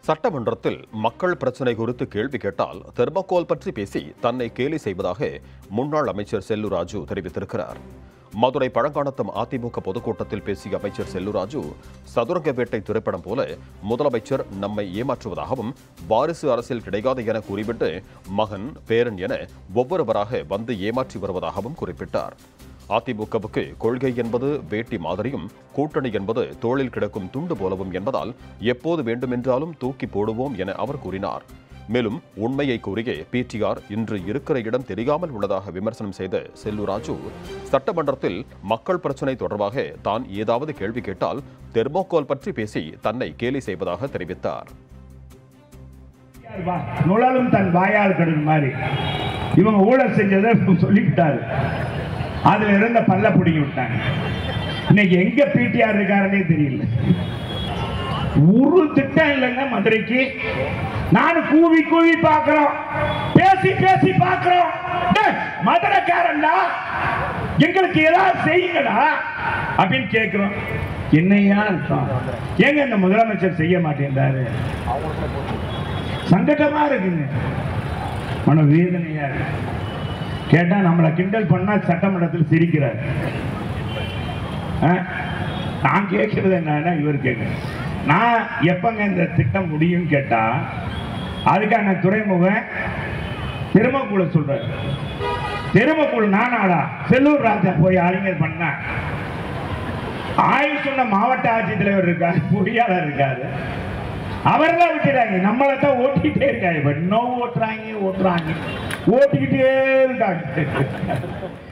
சட்டமன்றத்தில் மக்கள் பிரச்சினை குறித்து கேள்வி கேட்டால் தெர்மோகோல் பற்றி பேசி தன்னை கேலி செய்வதாக முன்னாள் அமைச்சர் செல்லூர் ராஜு தெரிவித்திருக்கிறார் மதுரை பழங்கானத்தம் அதிமுக பொதுக்கூட்டத்தில் பேசிய அமைச்சர் செல்லூர் ராஜு சதுரங்க வேட்டை திரைப்படம் போல முதலமைச்சர் நம்மை ஏமாற்றுவதாகவும் வாரிசு அரசியல் கிடைக்காது என கூறிவிட்டு மகன் பேரன் என ஒவ்வொருவராக வந்து ஏமாற்றி வருவதாகவும் குறிப்பிட்டார் அதிமுகவுக்கு கொள்கை என்பது வேட்டி மாதிரியும் கூட்டணி என்பது தோளில் கிடக்கும் துண்டு போலவும் என்பதால் எப்போது வேண்டுமென்றாலும் தூக்கி போடுவோம் என அவர் கூறினார் மேலும் உண்மையை கூறிய பிடிஆர் இன்று இருக்கிற இடம் தெரியாமல் உள்ளதாக விமர்சனம் செய்த செல்லூர் ராஜு சட்டமன்றத்தில் மக்கள் பிரச்சினை தொடர்பாக தான் ஏதாவது கேள்வி கேட்டால் தெர்மோகோல் பற்றி பேசி தன்னை கேலி செய்வதாக தெரிவித்தார் வா- நுழலும் தன் வாயால் கடும் மாதிரி இவங்க ஊழல் செஞ்சதை சொல்லிவிட்டாரு அதுல இருந்த பல்ல பிடிங்கி விட்டாங்க இன்னைக்கு எங்க பிடிஆர் இருக்காருன்னே தெரியல ஒரு திட்டம் இல்லைங்க மதுரைக்கு நானும் கூவி கூவி பார்க்கிறோம் பேசி பேசி பார்க்கிறோம் டேய், மதுரைக்காரன்டா எங்களுக்கு ஏதாவது செய்யுங்கடா அப்படின்னு கேட்கிறோம் என்னையா அர்த்தம் ஏங்க இந்த முதலமைச்சர் செய்ய மாட்டேன்றாரு சங்கடமா இருக்குங்க மன வேதனையா இருக்கு கேட்டா நம்மளை கிண்டல் பண்ணா சட்டமன்றத்தில் சிரிக்கிறார் ஆ? நான் கேட்கறது என்னன்னா இவர் கேட்குறேன் நான் எப்பங்க இந்த திட்டம் முடியும் கேட்டா அதுக்கான துறைமுகம் திருமக்குள்ள சொல்றாரு திருமக்குள் நானாடா செல்லூர் ராஜா போய் அறிஞர் பண்ண ஆயுள் சொன்ன மாவட்ட ஆட்சித்தலைவர் இருக்காரு பொறியாளர் இருக்காரு அவரெல்லாம் விட்டுட்டாங்க நம்மளை தான் ஓட்டிக்கிட்டே இருக்காங்க இப்ப இன்னும் ஓட்டுறாங்க ஓட்டுறாங்க ஓட்டிக்கிட்டே இருக்காங்க